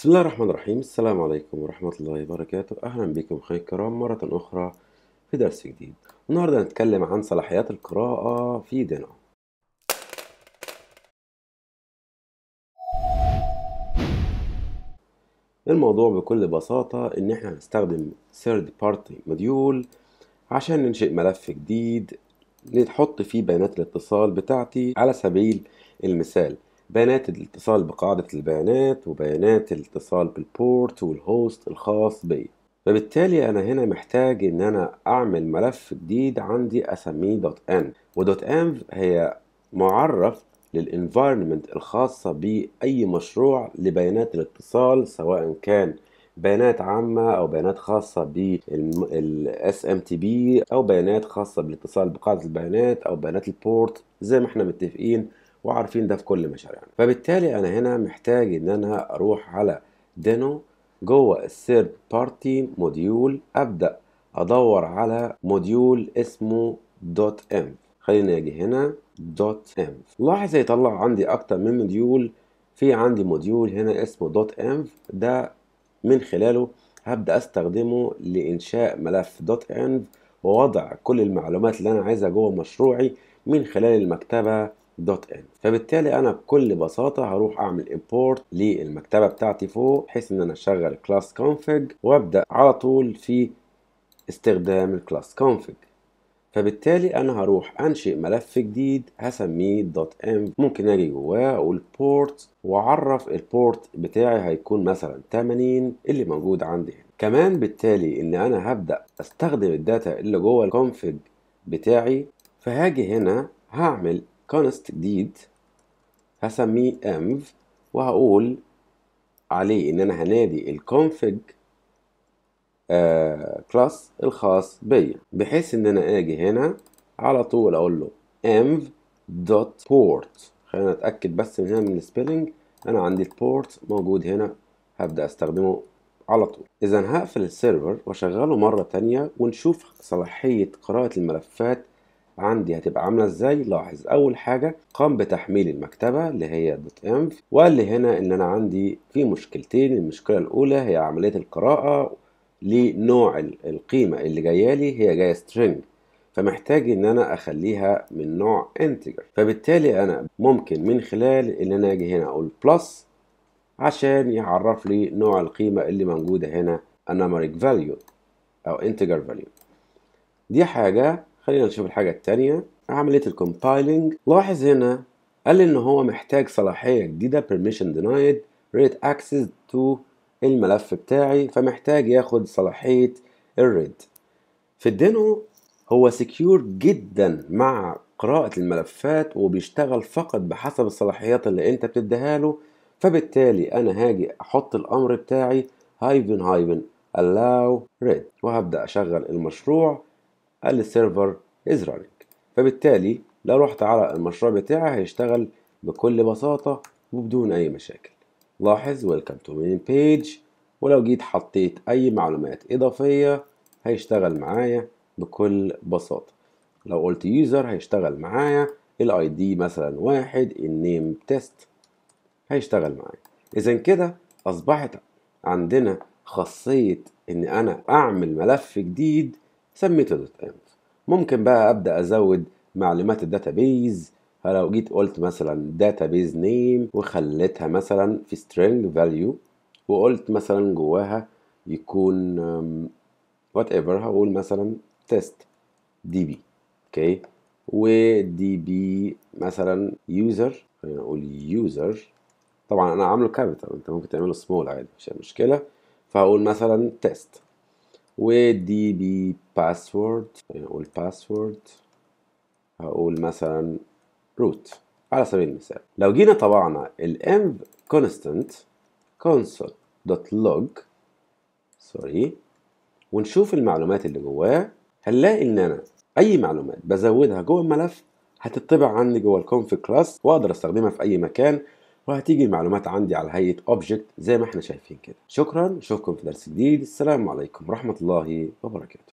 بسم الله الرحمن الرحيم السلام عليكم ورحمة الله وبركاته أهلا بكم أخوي الكرام مرة أخرى في درس جديد النهاردة هنتكلم عن صلاحيات القراءة في دينا الموضوع بكل بساطة إن إحنا هنستخدم third party module عشان ننشئ ملف جديد نحط فيه بيانات الاتصال بتاعتي على سبيل المثال بيانات الاتصال بقاعدة البيانات وبيانات الاتصال بالبورت والهوست الخاص بي فبالتالي أنا هنا محتاج إن أنا أعمل ملف جديد عندي أسميه .env و .env هي معرف للانفايرمنت الخاصة بأي مشروع لبيانات الاتصال سواء كان بيانات عامة أو بيانات خاصة بال SMTP أو بيانات خاصة بالاتصال بقاعدة البيانات أو بيانات البورت زي ما احنا متفقين وعارفين ده في كل مشاريعنا فبالتالي أنا هنا محتاج إن أنا أروح على دينو جوه الثيرد بارتي موديول أبدأ أدور على موديول اسمه دوت ام خلينا أجي هنا دوت ام لاحظ هيطلع عندي أكتر من موديول في عندي موديول هنا اسمه دوت ام ده من خلاله هبدأ أستخدمه لإنشاء ملف دوت انف ووضع كل المعلومات اللي أنا عايزها جوه مشروعي من خلال المكتبة دوت ان فبالتالي انا بكل بساطه هروح اعمل امبورت للمكتبه بتاعتي فوق بحيث ان انا اشغل كلاس config وابدا على طول في استخدام الكلاس config فبالتالي انا هروح انشئ ملف جديد هسميه دوت ام ممكن اجي جواه اقول بورت واعرف البورت بتاعي هيكون مثلا 80 اللي موجود عندي هنا كمان بالتالي ان انا هبدا استخدم الداتا اللي جوه الكونفج بتاعي فهاجي هنا هعمل كونست جديد هسميه env وهقول عليه ان انا هنادي الكونفج كلاس الخاص بيا بحيث ان انا اجي هنا على طول اقول له env دوت port خلينا نتاكد بس من هنا من السبيلنج انا عندي البورت موجود هنا هبدا استخدمه على طول اذا هقفل السيرفر واشغله مره تانية ونشوف صلاحيه قراءه الملفات عندي هتبقى عاملة ازاي لاحظ اول حاجة قام بتحميل المكتبة اللي هي دوت انف وقال لي هنا ان انا عندي في مشكلتين المشكلة الاولى هي عملية القراءة لنوع القيمة اللي جاية لي هي جاية string فمحتاج ان انا اخليها من نوع integer فبالتالي انا ممكن من خلال ان انا اجي هنا اقول plus عشان يعرف لي نوع القيمة اللي موجودة هنا numeric value او integer value دي حاجة خلينا نشوف الحاجة التانية عملية الكومبايلنج لاحظ هنا قال إن هو محتاج صلاحية جديدة permission denied read access to الملف بتاعي فمحتاج ياخد صلاحية الريد في الدينو هو سكيور جدا مع قراءة الملفات وبيشتغل فقط بحسب الصلاحيات اللي انت بتديها له فبالتالي انا هاجي احط الامر بتاعي هايفن هايفن allow read وهبدأ اشغل المشروع قال لي السيرفر از رانينج فبالتالي لو رحت على المشروع بتاعي هيشتغل بكل بساطة وبدون أي مشاكل لاحظ ويلكم تو مين بيج ولو جيت حطيت أي معلومات إضافية هيشتغل معايا بكل بساطة لو قلت يوزر هيشتغل معايا الاي دي مثلا واحد النيم تيست هيشتغل معايا إذا كده أصبحت عندنا خاصية إن أنا أعمل ملف جديد سميته دوت انف ممكن بقى ابدا ازود معلومات الداتابيز فلو جيت قلت مثلا داتابيز نيم وخليتها مثلا في string value وقلت مثلا جواها يكون وات ايفر هقول مثلا تيست دي بي اوكي ودي بي مثلا يوزر خلينا نقول يوزر طبعا انا عامله كابيتال انت ممكن تعمله سمول عادي مش مشكله فهقول مثلا تيست ودي بي باسورد نقول باسورد هقول مثلا روت على سبيل المثال لو جينا طبعنا الام كونستانت console دوت لوج سوري ونشوف المعلومات اللي جواه هنلاقي ان انا اي معلومات بزودها جوه الملف هتطبع عندي جوه الكونفيج كلاس واقدر استخدمها في اي مكان وهتيجي المعلومات عندي على هيئة اوبجكت زي ما احنا شايفين كده شكرا اشوفكم في درس جديد السلام عليكم ورحمة الله وبركاته